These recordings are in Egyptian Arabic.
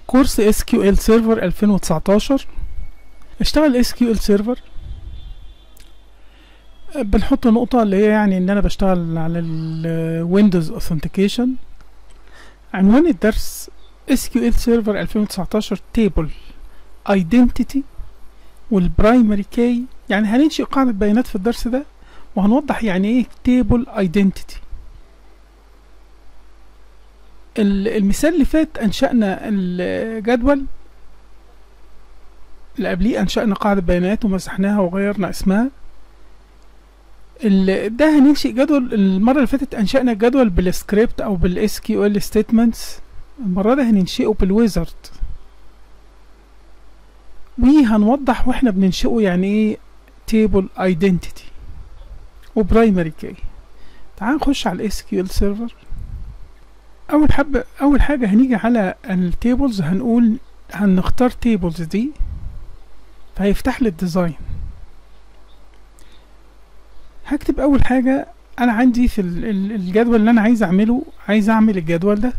كورس اس كيو ال سيرفر 2019 اشتغل اس كيو ال سيرفر بنحط نقطة اللي هي يعني ان انا بشتغل على الويندوز اوثنتيكيشن عنوان الدرس SQL Server 2019 Table Identity والبرايمري كي يعني هننشئ قاعدة بيانات في الدرس ده وهنوضح يعني ايه Table Identity المثال اللي فات انشأنا الجدول اللي قبليه انشأنا قاعدة بيانات ومسحناها وغيرنا اسمها ده هننشئ جدول المرة اللي فاتت انشأنا جدول بالسكريبت او بالاس كيو ال ستيتمنتس المرة دي هننشئه بالويزرد وهنوضح واحنا بننشئه يعني ايه تيبل ايدنتيتي وبرايمري كي تعال نخش على الاس كيو ال سيرفر اول حبة اول حاجة هنيجي على التيبلز هنقول هنختار تيبلز دي فهيفتح لي الديزاين هكتب اول حاجة انا عندي في الجدول اللي انا عايز اعمله عايز اعمل الجدول ده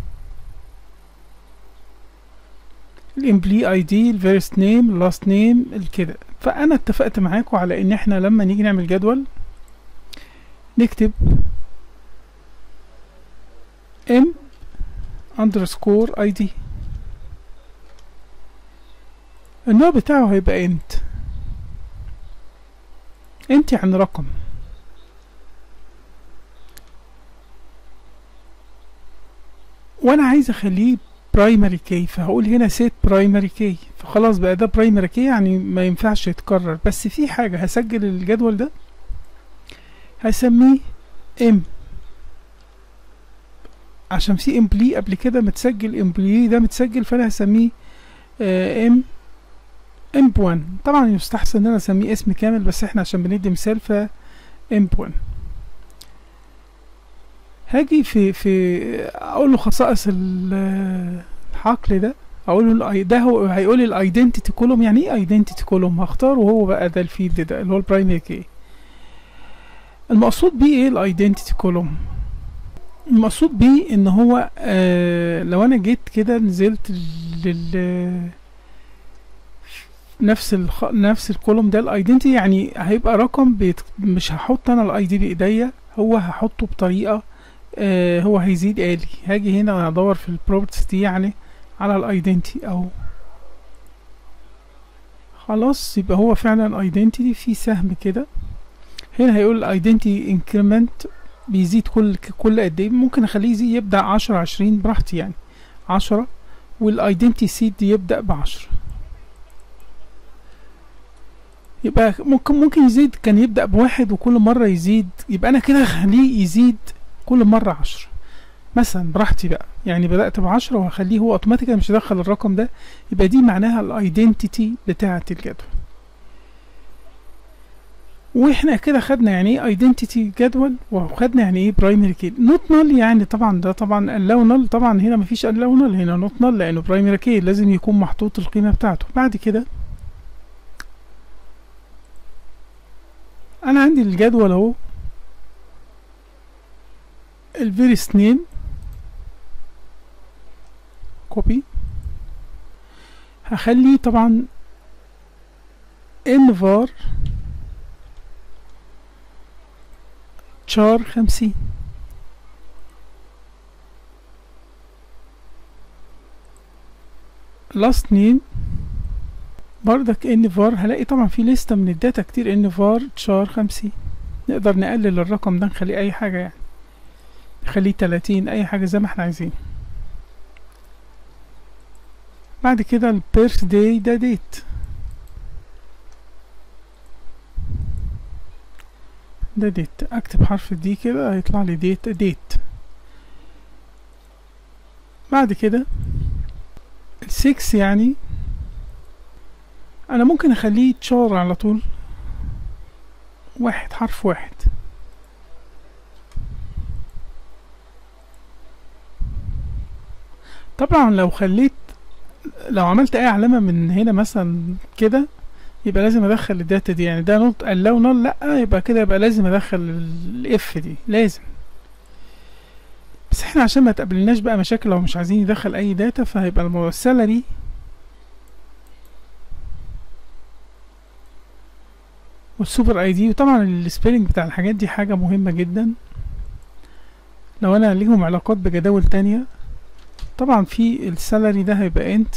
الامبلي اي دي الفيرست نيم اللاست نيم الكده فانا اتفقت معاكم على ان احنا لما نيجي نعمل جدول نكتب ام اندرسكور اي دي النوع بتاعه هيبقى انت انت يعني رقم وانا عايز اخليه برايمري كي فهقول هنا سيت برايمري كي فخلاص بقى ده برايمري كي يعني ما ينفعش يتكرر بس في حاجة هسجل الجدول ده هسميه ام عشان في امبلي قبل كده متسجل امبلي ده متسجل فانا هسميه ام ام 1 طبعا يستحسن ان انا اسميه اسم كامل بس احنا عشان بندي مثال ف ام 1 هاجي في في اقول له خصائص الحقل ده اقول له ده هو هيقول لي الايدنتيتي كولوم يعني ايه ايدنتيتي كولوم هختار وهو بقى ده الفيلد ده اللي هو البرايمري كي المقصود بيه ايه الايدنتيتي كولوم المقصود بيه ان هو آه لو انا جيت كده نزلت لل نفس الخ... نفس الكولوم ده الايدنتي يعني هيبقى رقم بيت... مش هحط انا الاي دي بايديا هو هحطه بطريقه آه هو هيزيد آلي هاجي هنا ادور في البروبرتيز دي يعني على الايدنتي او خلاص يبقى هو فعلا ايدنتي في سهم كده هنا هيقول الايدنتي انكريمنت بيزيد كل كل قد ايه ممكن اخليه يزيد يبدا عشرة عشرين براحتي يعني عشرة والايدنتي سيد يبدا بعشرة يبقى ممكن ممكن يزيد كان يبدأ بواحد وكل مرة يزيد يبقى أنا كده هخليه يزيد كل مرة عشرة مثلا براحتي بقى يعني بدأت بعشرة وهخليه هو اوتوماتيكا مش هدخل الرقم ده يبقى دي معناها الايدنتيتي بتاعة الجدول واحنا كده خدنا يعني ايه ايدنتيتي جدول وخدنا يعني ايه برايمري كي نوت نل يعني طبعا ده طبعا اللو نل طبعا هنا مفيش اللو نل هنا نوت نل لانه برايمري كي لازم يكون محطوط القيمة بتاعته بعد كده انا عندي الجدول اهو الفيرست نيم كوبي هخلي طبعا ان فار تشار خمسين لاست نيم بردك ان فار هلاقي طبعا في لستة من الداتا كتير ان فار تشار خمسين نقدر نقلل الرقم ده نخليه اي حاجة يعني نخليه تلاتين اي حاجة زي ما احنا عايزين بعد كده البيرث داي ده ديت ده ديت اكتب حرف دي كده هيطلع لي ديت ديت بعد كده السكس يعني انا ممكن اخليه تشار على طول واحد حرف واحد طبعا لو خليت لو عملت اي علامة من هنا مثلا كده يبقى لازم ادخل الداتا دي يعني ده نوت لو نل لا يبقى كده يبقى لازم ادخل الاف دي لازم بس احنا عشان ما تقابلناش بقى مشاكل لو مش عايزين ندخل اي داتا فهيبقى الموضوع السالري والسوبر اي دي وطبعا السبيلنج بتاع الحاجات دي حاجة مهمة جدا لو انا ليهم علاقات بجداول تانية طبعا في السالري ده هيبقى انت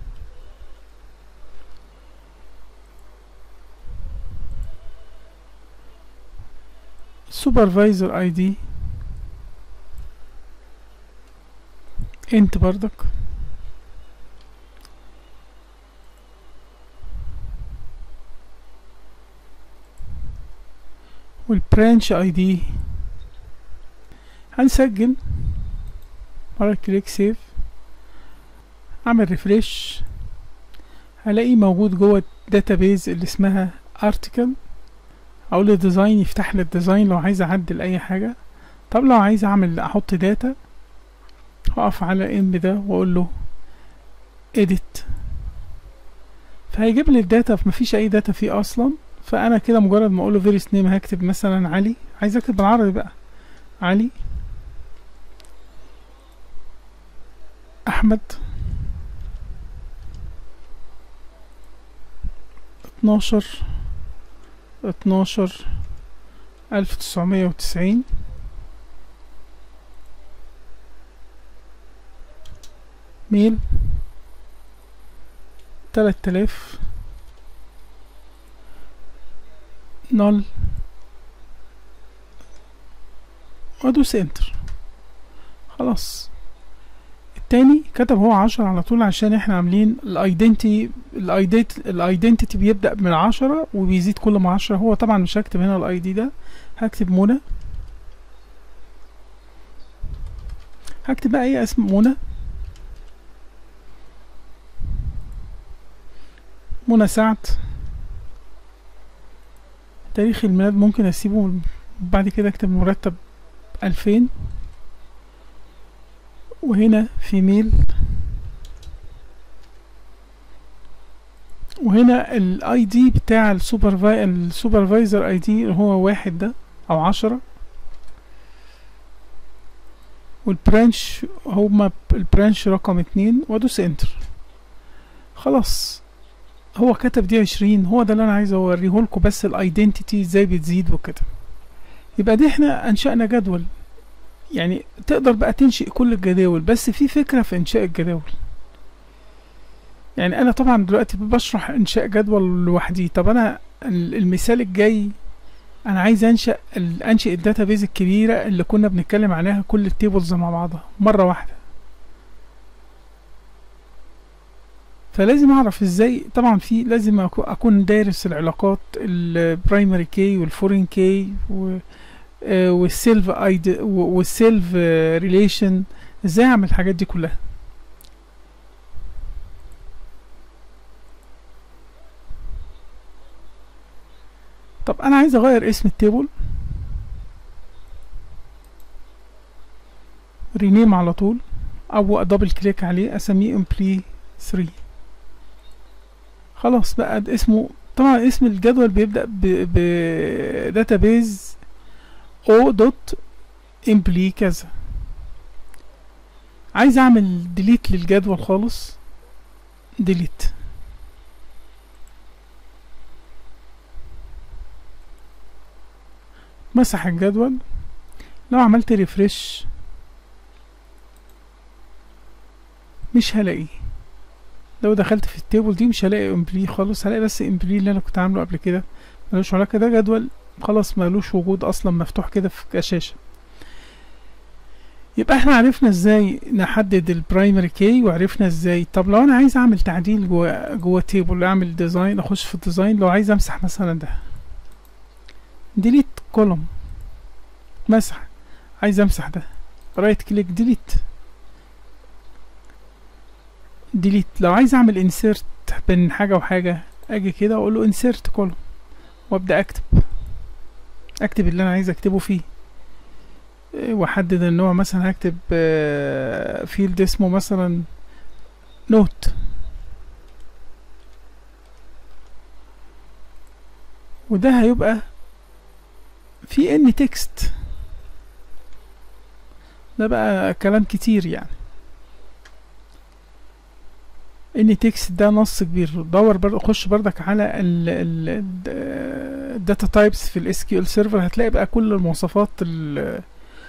سوبرفايزر اي دي انت برضك والبرانش اي دي هنسجل مرة كليك سيف اعمل ريفريش هلاقيه موجود جوه الداتابيز اللي اسمها ارتكل اقول له ديزاين يفتح لي الديزاين لو عايز اعدل اي حاجة طب لو عايز اعمل احط داتا هقف على ام ده واقول له edit فهيجيب لي الداتا مفيش اي داتا فيه اصلا فانا كده مجرد ما اقول له فيرست نيم هكتب مثلا علي عايز اكتب بالعربي بقى علي احمد اتناشر اتناشر الف تسعمية وتسعين ميل تلات آلاف نل وادوس انتر خلاص التاني كتب هو عشرة على طول عشان احنا عاملين الايدنتي الايدنتي بيبدأ من عشرة وبيزيد كل ما عشرة هو طبعا مش هكتب هنا الاي دي ده هكتب منى هكتب بقى اي اسم منى منى سعد تاريخ الميلاد ممكن اسيبه بعد كده اكتب مرتب الفين وهنا في ميل وهنا الاي دي بتاع السوبرفاي السوبرفايزر اي دي هو واحد ده او عشرة والبرانش هما البرانش رقم اتنين وادوس انتر خلاص هو كتب دي عشرين هو ده اللي انا عايز اوريه لكم بس الايدنتيتي ازاي بتزيد وكده يبقى دي احنا انشأنا جدول يعني تقدر بقى تنشئ كل الجداول بس في فكرة في انشاء الجداول يعني انا طبعا دلوقتي بشرح انشاء جدول لوحدي طب انا المثال الجاي انا عايز انشأ انشئ الداتابيز الكبيرة اللي كنا بنتكلم عنها كل التيبلز مع بعضها مرة واحدة فلازم اعرف ازاي طبعا في لازم اكون دارس العلاقات البرايمري كي والفورين كي والسيلف ايد والسيلف ريليشن ازاي اعمل الحاجات دي كلها طب انا عايز اغير اسم التيبل رينيم على طول او دبل كليك عليه اسميه امبلي 3 خلاص بقى اسمه طبعا اسم الجدول بيبدأ ب database او دوت امبلي كذا عايز اعمل ديليت للجدول خالص ديليت مسح الجدول لو عملت ريفرش مش هلاقيه لو دخلت في التيبل دي مش هلاقي امبلي خالص هلاقي بس امبلي اللي انا كنت عامله قبل كده ملوش علاقة ده جدول خلاص ملوش وجود اصلا مفتوح كده في كشاشة يبقى احنا عرفنا ازاي نحدد البرايمري كي وعرفنا ازاي طب لو انا عايز اعمل تعديل جوه جوه تيبل اعمل ديزاين اخش في الديزاين لو عايز امسح مثلا ده ديليت كولوم مسح عايز امسح ده رايت كليك ديليت ديليت لو عايز اعمل انسيرت بين حاجة وحاجة اجي كده واقول له انسيرت كولوم وابدا اكتب اكتب اللي انا عايز اكتبه فيه واحدد النوع مثلا هكتب فيلد اسمه مثلا نوت وده هيبقى في ان تكست ده بقى كلام كتير يعني ان تكست ده نص كبير دور برضه خش بردك على الداتا تايبس في الاس كيو ال سيرفر هتلاقي بقى كل المواصفات ال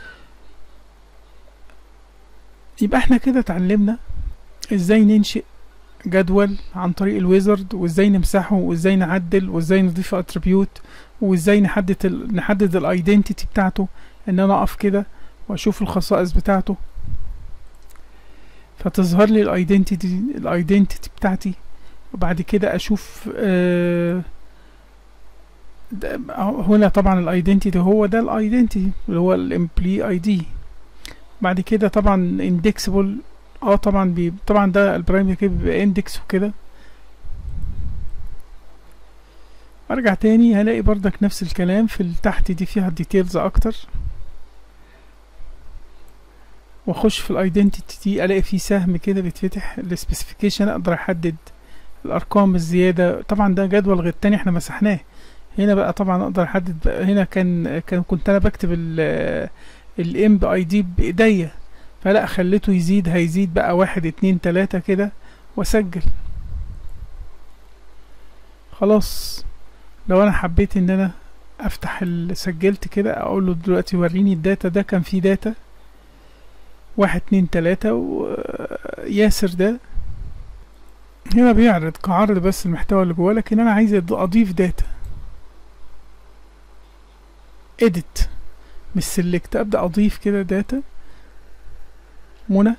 يبقى احنا كده اتعلمنا ازاي ننشئ جدول عن طريق الويزرد وازاي نمسحه وازاي نعدل وازاي نضيف اتريبيوت وازاي نحدد ال نحدد الايدنتيتي بتاعته ان انا اقف كده واشوف الخصائص بتاعته فتظهر لي الايدنتيتي الايدنتيتي بتاعتي وبعد كده اشوف آه هنا طبعا الايدنتيتي هو ده الايدنتيتي اللي هو الامبلي اي دي بعد كده طبعا اندكسبل اه طبعا بي طبعا ده البرايمري كي بيبقى اندكس وكده ارجع تاني هلاقي بردك نفس الكلام في تحت دي فيها ديتيلز اكتر واخش في الايدنتيتي دي الاقي فيه سهم كده بيتفتح السبيسيفيكيشن اقدر احدد الارقام الزياده طبعا ده جدول غير التاني احنا مسحناه هنا بقى طبعا اقدر احدد بقى هنا كان كان كنت انا بكتب الام باي دي بايديا فلا خليته يزيد هيزيد بقى واحد اتنين تلاتة كده واسجل خلاص لو انا حبيت ان انا افتح اللي سجلت كده اقول له دلوقتي وريني الداتا ده كان فيه داتا واحد اتنين تلاتة وياسر ده هنا بيعرض كعرض بس المحتوى اللي جواه لكن انا عايز اضيف داتا edit مش select ابدا اضيف كده داتا منى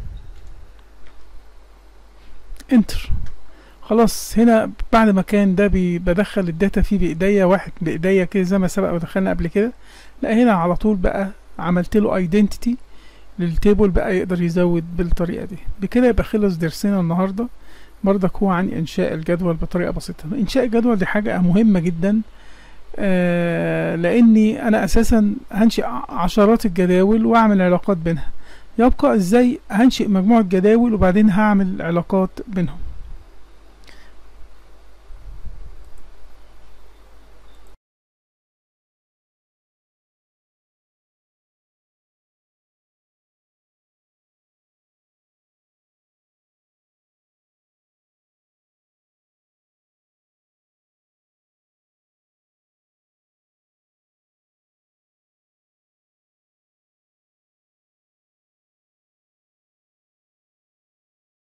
انتر خلاص هنا بعد ما كان ده بدخل الداتا فيه بايديا واحد بايديا كده زي ما سبق ودخلنا قبل كده لا هنا على طول بقى عملت له ايدنتيتي للتيبل بقى يقدر يزود بالطريقه دي بكده يبقى خلص درسنا النهارده برضك هو عن انشاء الجدول بطريقه بسيطه انشاء الجدول دي حاجه مهمه جدا آه لاني انا اساسا هنشئ عشرات الجداول واعمل علاقات بينها يبقى ازاي هنشئ مجموعه جداول وبعدين هعمل علاقات بينهم